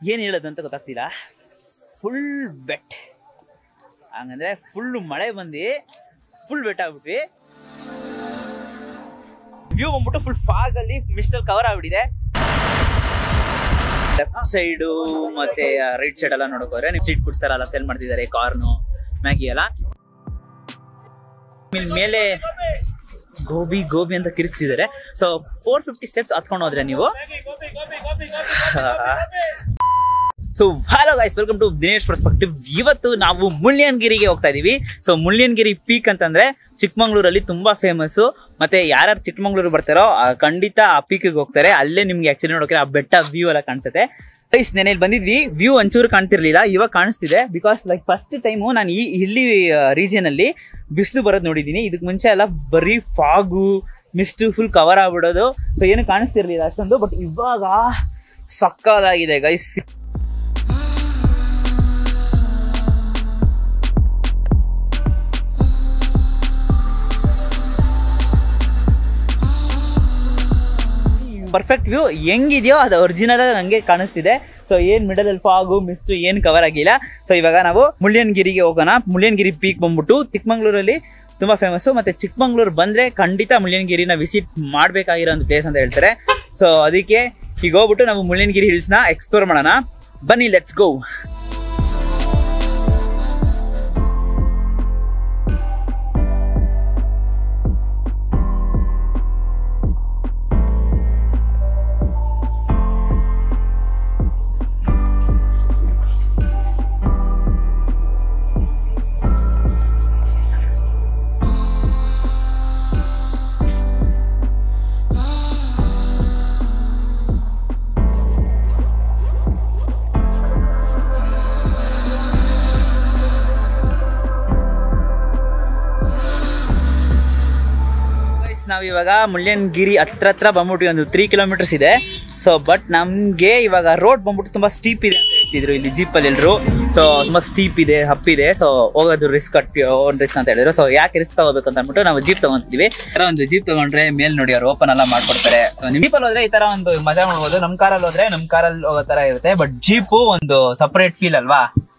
ಏನು ಹೇಳೋದು ಅಂತ ಗೊತ್ತಾಗ್ತಿಲ್ಲ ಫುಲ್ ಬೆಟ್ ಹಂಗಂದ್ರೆ ಫುಲ್ ಮಳೆ ಬಂದು ಫುಲ್ ಬೆಟ್ ಆಗ್ಬಿಟ್ವಿ ವ್ಯೂ ಬಂದ್ಬಿಟ್ಟು ಫುಲ್ ಫಾಗ್ ಅಲ್ಲಿ ಮಿಸ್ಟಲ್ ಕವರ್ ಆಗ್ಬಿಟ್ಟಿದೆ ಲೆಫ್ಟ್ ಸೈಡು ಮತ್ತೆ ರೈಟ್ ಸೈಡ್ ಎಲ್ಲ ನೋಡಕ್ ಹೋದ್ರೆ ಸ್ಟ್ರೀಟ್ ಫುಡ್ಸ್ ತರ ಎಲ್ಲ ಸೆಲ್ ಮಾಡ್ತಿದ್ದಾರೆ ಕಾರ್ನು ಮ್ಯಾಗಿ ಎಲ್ಲ ಇನ್ ಮೇಲೆ ಗೋಬಿ ಗೋಬಿ ಅಂತ ಕಿರಿಸ್ತಿದ್ದಾರೆ ಸೊ ಫೋರ್ ಫಿಫ್ಟಿ ಸ್ಟೆಪ್ಸ್ ಹತ್ಕೊಂಡು ಹೋದ್ರೆ ನೀವು so hello guys welcome to Dinesh perspective ಇವತ್ತು ನಾವು ಮುಳ್ಳ್ಯನಗಿರಿಗೆ ಹೋಗ್ತಾ ಇದೀವಿ ಸೊ ಮುಳ್ಳ್ಯನಗಿರಿ ಪೀಕ್ ಅಂತಂದ್ರೆ ಚಿಕ್ಕಮಂಗ್ಳೂರಲ್ಲಿ ತುಂಬಾ ಫೇಮಸ್ ಮತ್ತೆ ಯಾರ್ಯಾರು ಚಿಕ್ಕಮಂಗ್ಳೂರು ಬರ್ತಾರೋ ಆ, ಖಂಡಿತ ಆ ಪೀಕಿಗೆ ಹೋಗ್ತಾರೆ ಅಲ್ಲೇ ನಿಮ್ಗೆ ಆಕ್ಚುಲಿ ನೋಡೋಕೆ ಆ ಬೆಟ್ಟ ವ್ಯೂ ಎಲ್ಲ ಕಾಣಿಸುತ್ತೆ ಗೈಸ್ ನೆನೆ ಬಂದಿದ್ವಿ ವ್ಯೂ ಒಂಚೂರು ಕಾಣ್ತಿರ್ಲಿಲ್ಲ ಇವಾಗ ಕಾಣಿಸ್ತಿದೆ ಬಿಕಾಸ್ ಲೈಕ್ ಫಸ್ಟ್ ಟೈಮು ನಾನು ಈ ಇಲ್ಲಿ ರೀಜನ್ ಅಲ್ಲಿ ಬಿಸಿಲು ಬರೋದು ನೋಡಿದೀನಿ ಇದಕ್ಕೆ ಮುಂಚೆ ಎಲ್ಲ ಬರೀ ಫಾಗು ಮಿಸ್ಟ್ ಫುಲ್ ಕವರ್ ಆಗ್ಬಿಡೋದು ಸೊ ಏನು ಕಾಣಿಸ್ತಿರ್ಲಿಲ್ಲ ಅಷ್ಟೊಂದು ಬಟ್ ಇವಾಗ ಸಕ್ಕದಾಗಿದೆ ಗೈಸ್ ಪರ್ಫೆಕ್ಟ್ ವ್ಯೂ ಹೆಂಗಿದೆಯೋ ಅದು ಒರಿಜಿನಲ್ ಹಂಗೆ ಕಾಣಿಸ್ತಿದೆ ಸೊ ಏನ್ ಮಿಡಲ್ ಅಲ್ಲಿ ಫಾಗು ಮಿಸ್ಟ್ ಏನ್ ಕವರ್ ಆಗಿಲ್ಲ ಸೊ ಇವಾಗ ನಾವು ಮುಳ್ಳ್ಯನಗಿರಿಗೆ ಹೋಗೋಣ ಮುಳ್ಳ್ಯನಗಿರಿ ಪೀಕ್ ಬಂದ್ಬಿಟ್ಟು ಚಿಕ್ಕಮಂಗ್ಳೂರಲ್ಲಿ ತುಂಬಾ ಫೇಮಸ್ ಮತ್ತೆ ಚಿಕ್ಕಮಂಗ್ಳೂರು ಬಂದ್ರೆ ಖಂಡಿತ ಮುಳ್ಳ್ಯನಗಿರಿನ ವಿಸಿಟ್ ಮಾಡ್ಬೇಕಾಗಿರೋ ಒಂದು ಪ್ಲೇಸ್ ಅಂತ ಹೇಳ್ತಾರೆ ಸೊ ಅದಕ್ಕೆ ಈಗ ಹೋಗ್ಬಿಟ್ಟು ನಾವು ಮುಳ್ಳ್ಯನಗಿರಿ ಹಿಲ್ಸ್ ನ ಎಕ್ಸ್ಪ್ಲೋರ್ ಮಾಡೋಣ ಬನ್ನಿ ಲೆಟ್ಸ್ ಗೋ ನಾವು ಇವಾಗ ಮುಳ್ಳ್ಯನಗಿರಿ ಹತ್ರ ಹತ್ರ ಬಂದ್ಬಿಟ್ಟು ಒಂದು ತ್ರೀ ಕಿಲೋಮೀಟರ್ಸ್ ಇದೆ ಸೊ ಬಟ್ ನಮ್ಗೆ ಇವಾಗ ರೋಡ್ ಬಂದ್ಬಿಟ್ಟು ತುಂಬಾ ಸ್ಟೀಪ್ ಇದೆ ಅಂತ ಹೇಳ್ತಿದ್ರು ಇಲ್ಲಿ ಜೀಪಲ್ಲಿ ಎಲ್ರು ಸೊ ತುಂಬಾ ಸ್ಟೀಪ್ ಇದೆ ಹಪ್ ಇದೆ ಸೊ ಹೋಗೋದು ರಿಸ್ಕ್ ಕಟ್ಟಿ ಓನ್ ರಿಸ್ಕ್ ಅಂತ ಹೇಳಿದ್ರು ಸೊ ಯಾಕೆ ರಿಸ್ಕ್ ತಗೋಬೇಕು ಅಂತ ಅಂದ್ಬಿಟ್ಟು ನಾವು ಜೀಪ್ ತಗೊಂತೀವಿ ಈ ತರ ಒಂದು ಜೀಪ್ ತಗೊಂಡ್ರೆ ಮೇಲ್ ನೋಡಿ ಅವ್ರು ಓಪನ್ ಎಲ್ಲ ಮಾಡ್ಕೊಡ್ತಾರೆ ಸೊ ನಿಮ್ ಜೀಪಲ್ಲಿ ಹೋದ್ರೆ ಈ ತರ ಒಂದು ಮಜಾ ಮಾಡ್ಬೋದು ನಮ್ ಕಾರಲ್ಲಿ ಹೋದ್ರೆ ನಮ್ ಕಾರಲ್ಲಿ ಹೋಗೋ ತರ ಇರುತ್ತೆ ಬಟ್ ಜೀಪು ಒಂದು ಸಪರೇಟ್ ಫೀಲ್ ಅಲ್ವಾ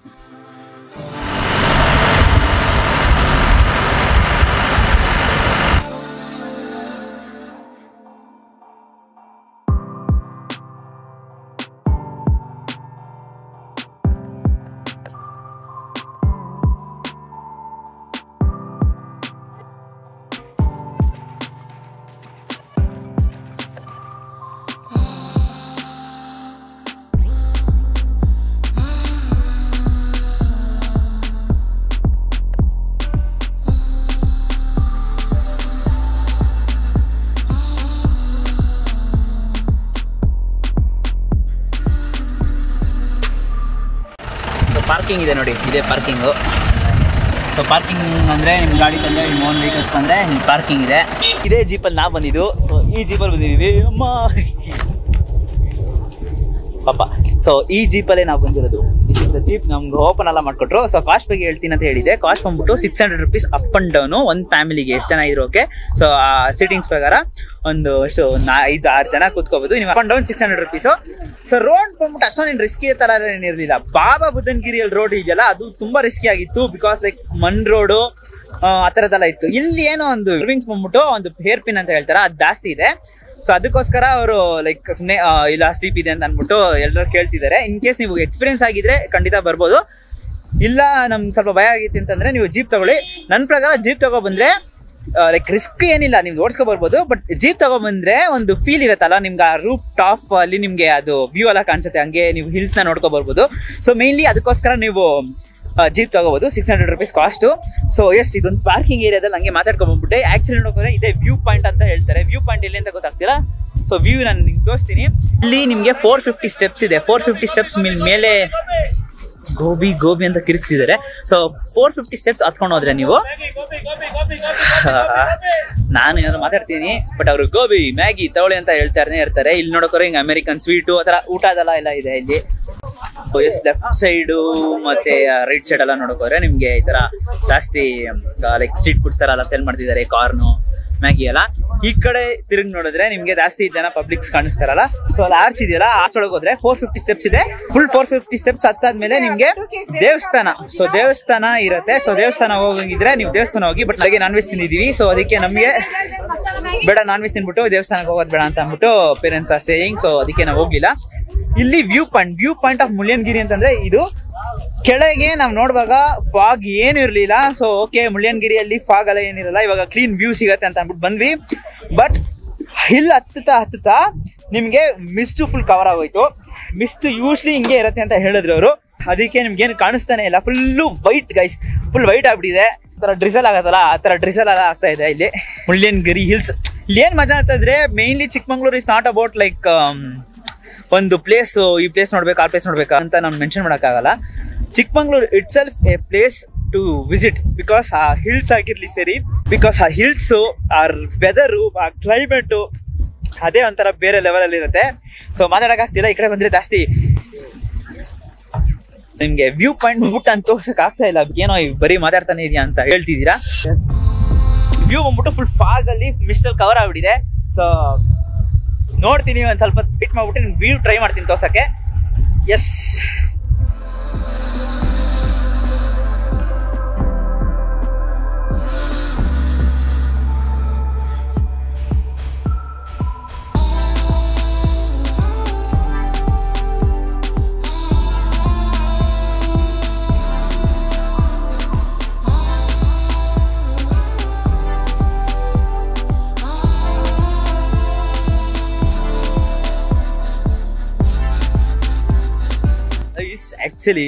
ಸೊ ಪಾರ್ಕಿಂಗ್ ಇದೆ ನೋಡಿ ಇದೇ ಪಾರ್ಕಿಂಗು ಸೊ ಪಾರ್ಕಿಂಗ್ ಅಂದ್ರೆ ನಿಮ್ ಗಾಡಿ ತಂದ್ರೆ ನಿಮ್ಮ ಓನ್ ವೆಹಿಕಲ್ಸ್ ಬಂದ್ರೆ ನಿಮ್ ಪಾರ್ಕಿಂಗ್ ಇದೆ ಇದೇ ಜೀಪಲ್ಲಿ ನಾವು ಬಂದಿದ್ದು ಸೊ ಈ ಜೀಪಲ್ಲಿ ಬಂದಿದ್ದೀವಿ ಅಮ್ಮ ಪಾಪ ಸೊ ಈ ಜೀಪಲ್ಲೇ ನಾವು ಬಂದಿರೋದು ದಿಸ್ ಇಸ್ ದ ಜೀಪ್ ನಮ್ಗೆ ಓಪನ್ ಎಲ್ಲ ಮಾಡ್ಕೊಟ್ರು ಸೊ ಕಾಸ್ಟ್ ಬಗ್ಗೆ ಹೇಳ್ತೀನಿ ಅಂತ ಹೇಳಿದೆ ಕಾಸ್ಟ್ ಬಂದ್ಬಿಟ್ಟು six hundred rupees up and down ಒಂದು ಫ್ಯಾಮಿಲಿಗೆ ಎಷ್ಟು ಜನ ಇದ್ರು ಓಕೆ ಸೊ ಆ ಸೀಟಿಂಗ್ಸ್ ಪ್ರಕಾರ ಒಂದು ಎಷ್ಟು ನಾ ಐದು ಆರು ಜನ ಕೂತ್ಕೋಬಹುದು ನೀವು up and down six hundred rupees so road ಬಂದ್ಬಿಟ್ಟು ಅಷ್ಟೊಂದು ರಿಸ್ಕಿ ತರ ಏನಿರಲಿಲ್ಲ ಬಾಬಾ ಬುದ್ದನ್ಗಿರಿಯಲ್ಲಿ ರೋಡ್ ಇದೆಯಲ್ಲ ಅದು ತುಂಬಾ ರಿಸ್ಕಿ ಆಗಿತ್ತು ಬಿಕಾಸ್ ಲೈಕ್ ಮಣ್ ರೋಡು ಆ ಥರದ್ದೆಲ್ಲ ಇತ್ತು ಇಲ್ಲಿ ಏನೋ ಒಂದು ರಿವಿಂಗ್ಸ್ ಬಂದ್ಬಿಟ್ಟು ಒಂದು ಹೇರ್ ಪಿನ್ ಅಂತ ಹೇಳ್ತಾರೆ ಅದು ಜಾಸ್ತಿ ಇದೆ ಸೊ ಅದಕ್ಕೋಸ್ಕರ ಅವರು ಲೈಕ್ ಸುಮ್ಮನೆ ಇಲ್ಲ ಸ್ಲೀಪ್ ಇದೆ ಅಂತ ಅಂದ್ಬಿಟ್ಟು ಎಲ್ಲರೂ ಕೇಳ್ತಿದ್ದಾರೆ ಇನ್ ಕೇಸ್ ನೀವು ಎಕ್ಸ್ಪೀರಿಯನ್ಸ್ ಆಗಿದ್ರೆ ಖಂಡಿತ ಬರ್ಬೋದು ಇಲ್ಲ ನಮ್ಗೆ ಸ್ವಲ್ಪ ಭಯ ಆಗಿತ್ತು ಅಂತಂದ್ರೆ ನೀವು ಜೀಪ್ ತಗೊಳ್ಳಿ ನನ್ನ ಪ್ರಕಾರ ಜೀಪ್ ತಗೋ ಬಂದ್ರೆ ಲೈಕ್ ರಿಸ್ಕ್ ಏನಿಲ್ಲ ನೀವು ಓಡಿಸ್ಕೊ ಬರ್ಬೋದು ಬಟ್ ಜೀಪ್ ತಗೋ ಬಂದ್ರೆ ಒಂದು ಫೀಲ್ ಇರುತ್ತಲ್ಲ ನಿಮ್ಗೆ ಆ ರೂಫ್ ಟಾಪ್ ಅಲ್ಲಿ ನಿಮ್ಗೆ ಅದು ವ್ಯೂ ಎಲ್ಲ ಕಾಣಿಸುತ್ತೆ ಹಂಗೆ ನೀವು ಹಿಲ್ಸ್ ನ ನೋಡ್ಕೊ ಬರ್ಬೋದು ಸೊ ಮೇನ್ಲಿ ಅದಕ್ಕೋಸ್ಕರ ನೀವು ಜೀಪ್ ತಗೋಬಹುದು six hundred rupees cost so yes ಇದೊಂದು ಪಾರ್ಕಿಂಗ್ ಏರಿಯಾದಲ್ಲಿ ಹಂಗೆ ಮಾತಾಡ್ಕೊಂಡ್ ಬಂದ್ಬಿಟ್ಟೆ ಆಕ್ಚುಲಿ ನೋಡಿದ್ರೆ ಇದೇ ವ್ಯೂ ಪಾಯಿಂಟ್ ಅಂತ ಹೇಳ್ತಾರೆ ವ್ಯೂ ಪಾಯಿಂಟ್ ಎಲ್ಲಿ ಅಂತ ಗೊತ್ತಾಗ್ತಿಲ್ಲ ಸೊ ವ್ಯೂ ನಾನು ನಿಮ್ಗೆ ತೋರಿಸ್ತೀನಿ ಇಲ್ಲಿ ನಿಮ್ಗೆ ಫೋರ್ ಫಿಫ್ಟಿ ಸ್ಟೆಪ್ಸ್ ಇದೆ ಫೋರ್ ಫಿಫ್ಟಿ ಸ್ಟೆಪ್ಸ್ ಮೇಲೆ ಗೋಬಿ ಗೋಬಿ ಅಂತ ಕಿರಿಸ್ತಿದ್ದಾರೆ ಸೊ ಫೋರ್ ಫಿಫ್ಟಿ ಸ್ಟೆಪ್ಸ್ ಹತ್ಕೊಂಡು ಹೋದ್ರೆ ನೀವು ನಾನು ಏನಾದ್ರು ಮಾತಾಡ್ತೀನಿ ಬಟ್ ಅವರು ಗೋಬಿ ಮ್ಯಾಗಿ ತಗೊಳ್ಳಿ ಅಂತ ಹೇಳ್ತಾರನೇ ಇರ್ತಾರೆ ಇಲ್ಲಿ ನೋಡೋಕೋರೆ ಹಿಂಗೆ ಅಮೆರಿಕನ್ ಸ್ವೀಟು ಆ ಥರ ಊಟ ಅದೆಲ್ಲ ಎಲ್ಲ ಇದೆ ಇಲ್ಲಿ ಎಸ್ ಲೆಫ್ಟ್ ಸೈಡು ಮತ್ತೆ ರೈಟ್ ಸೈಡ್ ಎಲ್ಲ ನೋಡೋಕೋರೆ ನಿಮ್ಗೆ ಈ ತರ ಜಾಸ್ತಿ ಲೈಕ್ ಸ್ಟ್ರೀಟ್ ಫುಡ್ಸ್ ತರ ಎಲ್ಲ ಸೆಲ್ ಮಾಡ್ತಿದ್ದಾರೆ ಕಾರ್ನು ಮ್ಯಾಗಿ ಎಲ್ಲ ಈ ಕಡೆ ತಿರುಗಿ ನೋಡಿದ್ರೆ ನಿಮ್ಗೆ ಜಾಸ್ತಿ ಜನ ಪಬ್ಲಿಕ್ಸ್ ಕಾಣಿಸ್ತಾರಲ್ಲ ಸೊ ಅಲ್ಲಿ ಆರ್ಚ್ ಇದೆಯಲ್ಲ ಆರ್ಚ್ ಒಳಗೆ ಹೋದ್ರೆ ಫೋರ್ ಫಿಫ್ಟಿ ಸ್ಟೆಪ್ಸ್ ಇದೆ ಫುಲ್ ಫೋರ್ ಫಿಫ್ಟಿ ಸ್ಟೆಪ್ಸ್ ಹತ್ತಾದ್ಮೇಲೆ ನಿಮ್ಗೆ ದೇವಸ್ಥಾನ ಸೊ ದೇವಸ್ಥಾನ ಇರುತ್ತೆ ಸೊ ದೇವಸ್ಥಾನ ಹೋಗಂಗಿದ್ರೆ ನೀವು ದೇವಸ್ಥಾನ ಹೋಗಿ ಬಟ್ ನನಗೆ ನಾನ್ ವೆಜ್ ತಿಂದಿದೀವಿ ಸೊ ಅದಕ್ಕೆ ನಮ್ಗೆ ಬೇಡ ನಾನ್ ವೆಜ್ ತಿನ್ಬಿಟ್ಟು ದೇವಸ್ಥಾನಕ್ಕೆ ಹೋಗೋದು ಬೇಡ ಅಂತ ಅಂದ್ಬಿಟ್ಟು ಪೇರೆಂಟ್ಸ್ ಆರ್ ಸೇಯಿಂಗ್ ಸೊ ಅದಕ್ಕೆ ನಾವು ಹೋಗ್ಲಿಲ್ಲ ಇಲ್ಲಿ view point view point of Mullayanagiri ಅಂತಂದ್ರೆ ಇದು ಕೆಳಗೆ ನಾವ್ ನೋಡುವಾಗ ಫಾಗ್ ಏನು ಇರ್ಲಿಲ್ಲ ಸೊ ಓಕೆ ಮುಳ್ಯನ್ಗಿರಿಯಲ್ಲಿ ಫಾಗ್ ಎಲ್ಲ ಏನಿರಲ್ಲ ಇವಾಗ ಕ್ಲೀನ್ ವ್ಯೂ ಸಿಗತ್ತೆ ಅಂತ ಅಂದ್ಬಿಟ್ಟು ಬಂದ್ವಿ ಬಟ್ ಹಿಲ್ ಹತ್ತುತ್ತಾ ಹತ್ತುತ್ತಾ ನಿಮ್ಗೆ ಮಿಸ್ಟ್ ಫುಲ್ ಕವರ್ ಆಗೋಯ್ತು ಮಿಸ್ಟ್ ಯೂಸ್ಲಿ ಹಿಂಗೆ ಇರತ್ತೆ ಅಂತ ಹೇಳಿದ್ರು ಅವರು ಅದಕ್ಕೆ ನಿಮ್ಗೆ ಏನು ಕಾಣಿಸ್ತಾನೆ ಇಲ್ಲ full white guys full white ಆಗ್ಬಿಟ್ಟಿದೆ ಆ ಥರ ಡ್ರಿಸಲ್ ಆಗತ್ತಲ್ಲ ಆ ಥರ ಡ್ರಿಸಲ್ ಎಲ್ಲ ಆಗ್ತಾ ಇದೆ ಇಲ್ಲಿ ಮುಳ್ಯನ್ಗಿರಿ ಹಿಲ್ಸ್ ಇಲ್ಲಿ ಏನ್ ಮಜಾ ಅಂತ ಇದ್ರೆ mainly Chikmagalur is not about like ಒಂದು ಪ್ಲೇಸ್ ಈ ಪ್ಲೇಸ್ ನೋಡ್ಬೇಕು ಆ ಪ್ಲೇಸ್ ನೋಡ್ಬೇಕಾ ಅಂತ ನಾನು ಮೆನ್ಷನ್ ಮಾಡೋಕ್ಕಾಗಲ್ಲ Chikmagalur itself a place to visit because ಆ ಹಿಲ್ಸ್ ಆಗಿರ್ಲಿ ಸರಿ ಬಿಕಾಸ್ ಆ ಹಿಲ್ಸ್ ಆ ವೆದರು ಆ ಕ್ಲೈಮೇಟು ಅದೇ ಒಂಥರ ಬೇರೆ ಲೆವೆಲ್ ಅಲ್ಲಿ ಇರುತ್ತೆ ಸೊ ಮಾತಾಡಕ್ಕಾಗ್ತಿಲ್ಲ ಈ ಕಡೆ ಬಂದ್ರೆ ಜಾಸ್ತಿ ನಿಮ್ಗೆ ವ್ಯೂ ಪಾಯಿಂಟ್ ಬಂದ್ಬಿಟ್ಟು ಅಂತ ತೋರ್ಸಕ್ ಆಗ್ತಾ ಇಲ್ಲ ಏನೋ ಈ ಬರೀ ಮಾತಾಡ್ತಾನೆ ಇದೆಯಾ ಅಂತ ಹೇಳ್ತಿದ್ದೀರಾ ವ್ಯೂ ಬಂದ್ಬಿಟ್ಟು ಫುಲ್ ಫಾಗ್ ಅಲ್ಲಿ ಮಿಸ್ಟಲ್ ಕವರ್ ಆಗ್ಬಿಟ್ಟಿದೆ ಸೊ ನೋಡ್ತೀನಿ ಒಂದ್ ಸ್ವಲ್ಪ ಬಿಟ್ ಮಾಡ್ಬಿಟ್ಟು ನಿಮ್ಗೆ ವ್ಯೂ ಟ್ರೈ ಮಾಡ್ತೀನಿ ತೋರ್ಸಕ್ಕೆ ಎಸ್ ಇಸ್ ಆಕ್ಚುಲಿ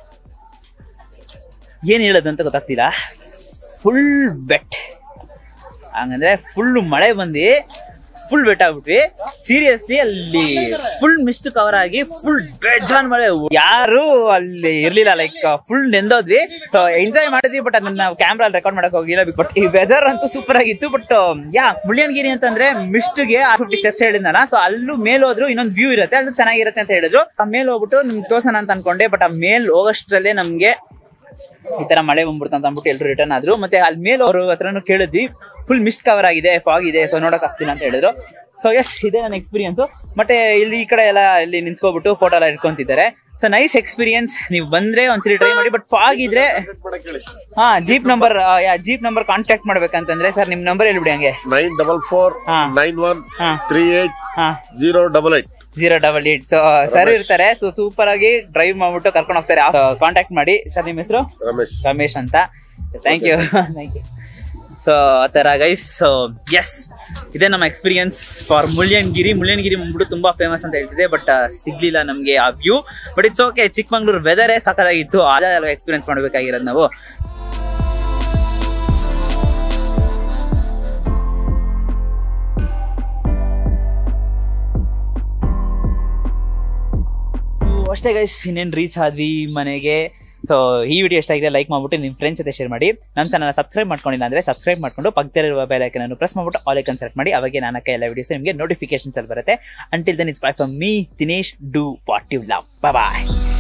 ಏನ್ ಹೇಳೋದು ಅಂತ ಗೊತ್ತಾಗ್ತಿಲ್ಲ ಫುಲ್ ವೆಟ್ ಹಂಗಂದ್ರೆ ಫುಲ್ ಮಳೆ ಬಂದು ಫುಲ್ ವೆಟ್ ಆಗ್ಬಿಟ್ವಿ ಸೀರಿಯಸ್ಲಿ ಅಲ್ಲಿ ಫುಲ್ ಮಿಸ್ಟ್ ಕವರ್ ಆಗಿ ಫುಲ್ ಬೇಜಾನ್ ಮಳೆ ಯಾರು ಅಲ್ಲಿ ಇರ್ಲಿಲ್ಲ ಲೈಕ್ ಫುಲ್ ನೆಂದೋದ್ವಿ ಸೊ ಎಂಜಾಯ್ ಮಾಡಿದ್ವಿ ಬಟ್ ಅದನ್ನ ನಾವು ಕ್ಯಾಮ್ರಾ ರೆಕಾರ್ಡ್ ಮಾಡಕ್ ಹೋಗಿಲ್ಲ ಬಟ್ ಈ ವೆದರ್ ಅಂತೂ ಸೂಪರ್ ಆಗಿತ್ತು ಬಟ್ ಯಾ ಮುಳ್ಯನ್ಗಿರಿ ಅಂತಂದ್ರೆ ಮಿಸ್ಟ್ಗೆ ಆರ್ ಫಿಫ್ಟಿ ಸ್ಟೆಪ್ಸ್ ಹೇಳಿದ್ನಲ್ಲ ಸೊ ಅಲ್ಲೂ ಮೇಲ್ ಹೋದ್ರು ಇನ್ನೊಂದು ವ್ಯೂ ಇರುತ್ತೆ ಅದು ಚೆನ್ನಾಗಿರುತ್ತೆ ಅಂತ ಹೇಳಿದ್ರು ಆ ಮೇಲ್ ಹೋಗ್ಬಿಟ್ಟು ನಿಮ್ಗೆ ತೋರ್ಸೋಣ ಅಂತ ಅನ್ಕೊಂಡೆ ಬಟ್ ಆ ಮೇಲ್ ಹೋಗೋಷ್ಟ್ರಲ್ಲೇ ನಮ್ಗೆ ಈ ತರ ಮಳೆ ಬಂದ್ಬಿಡ್ತು ಅಂತ ಅಂದ್ಬಿಟ್ಟು ಎಲ್ರು ರಿಟರ್ನ್ ಆದ್ರು ಮತ್ತೆ ಅಲ್ಲಿ ಮೇಲೆ ಅವ್ರ ಹತ್ರನು ಕೇಳಿದ್ವಿ ಫುಲ್ ಮಿಸ್ಟ್ ಕವರ್ ಆಗಿದೆ ಫಾಗ್ ಇದೆ ಸೊ ನೋಡಕ್ ಆಗ್ತಿಲ್ಲ ಅಂತ ಹೇಳಿದ್ರು ಸೊ ಎಸ್ ಇದೆ ನನ್ನ ಎಕ್ಸ್ಪೀರಿಯನ್ಸ್ ಮತ್ತೆ ಇಲ್ಲಿ ಈ ಕಡೆ ಎಲ್ಲ ಇಲ್ಲಿ ನಿಂತ್ಕೊಬಿಟ್ಟು ಫೋಟೋ ಎಲ್ಲ ಇಟ್ಕೊಂತಿದ್ದಾರೆ ಸೊ ನೈಸ್ ಎಕ್ಸ್ಪೀರಿಯನ್ಸ್ ನೀವು ಬಂದ್ರೆ ಒಂದ್ಸರಿ ಟ್ರೈ ಮಾಡಿ ಬಟ್ ಫಾಗ್ ಇದ್ರೆ ಹಾ jeep number jeep number contact ಮಾಡ್ಬೇಕಂತಂದ್ರೆ ಸರ್ ನಿಮ್ ನಂಬರ್ ಹೇಳ್ಬಿಡಿ ಹಂಗೆ ನೈನ್ ಡಬಲ್ ಫೋರ್ ಹಾ. ನೈನ್ ಒನ್ ಹಾ ತ್ರೀ ಏಟ್ ಹಾ zero double eight zero double eight so sir ಇರ್ತಾರೆ ಸೊ ಸೂಪರ್ ಆಗಿ ಡ್ರೈವ್ ಮಾಡ್ಬಿಟ್ಟು ಕರ್ಕೊಂಡು ಹೋಗ್ತಾರೆ ಕಾಂಟ್ಯಾಕ್ಟ್ ಮಾಡಿ ಸರ್ ನಿಮ್ಮ ಹೆಸರು ರಮೇಶ್ ರಮೇಶ್ ಅಂತ thank you thank you so ಆ ಥರ ಗೈಸ್ ಸೊ ಎಸ್ ಇದೇ ನಮ್ಮ ಎಕ್ಸ್ಪೀರಿಯನ್ಸ್ ಫಾರ್ ಮುಳ್ಯನ್ಗಿರಿ ಮುಳ್ಯನ್ಗಿರಿ ಬಂದ್ಬಿಟ್ಟು ತುಂಬಾ ಫೇಮಸ್ ಅಂತ ಹೇಳ್ತಿದೆ ಬಟ್ ಸಿಗ್ಲಿಲ್ಲ ನಮಗೆ ಆ view but it's okay Chikmagalur ವೆದರೇ ಸಖತ್ತಾಗಿತ್ತು ಅದೇ ಅಲ್ವಾ ಎಕ್ಸ್ಪೀರಿಯನ್ಸ್ ಮಾಡಬೇಕಾಗಿರೋದು ನಾವು ಅಷ್ಟೇ ಗೈಸ್ ಇನ್ನೇನು ರೀಚ್ ಆದ್ವಿ ಮನೆಗೆ ಸೊ ಈ ವಿಡಿಯೋ ಇಷ್ಟ ಆಗಿದೆ ಲೈಕ್ ಮಾಡ್ಬಿಟ್ಟು ನಿಮ್ಮ ಫ್ರೆಂಡ್ಸ್ ಜೊತೆ ಶೇರ್ ಮಾಡಿ ನಮ್ಮ ಚಾನಲ್ ಸಬ್ಸ್ಕ್ರೈಬ್ ಮಾಡ್ಕೊಂಡಿಲ್ಲ ಅಂದ್ರೆ ಸಬ್ಸ್ಕ್ರೈಬ್ ಮಾಡ್ಕೊಂಡು ಪಕ್ಕದಲ್ಲಿರುವ ಬೆಲ್ ಐಕನ್ ಅನ್ನು ಪ್ರೆಸ್ ಮಾಡ್ಬಿಟ್ಟು ಆಲ್ ಐಕನ್ ಸೆಲೆಕ್ಟ್ ಮಾಡಿ ಅವಾಗ ನಾನು ಎಲ್ಲ ವಿಡಿಯೋಸ್ ನಿಮಗೆ ನೋಟಿಫಿಕೇಶನ್ಸ್ ಅಲ್ಲಿ ಬರುತ್ತೆ until then it's bye from me Dinesh do what you love bye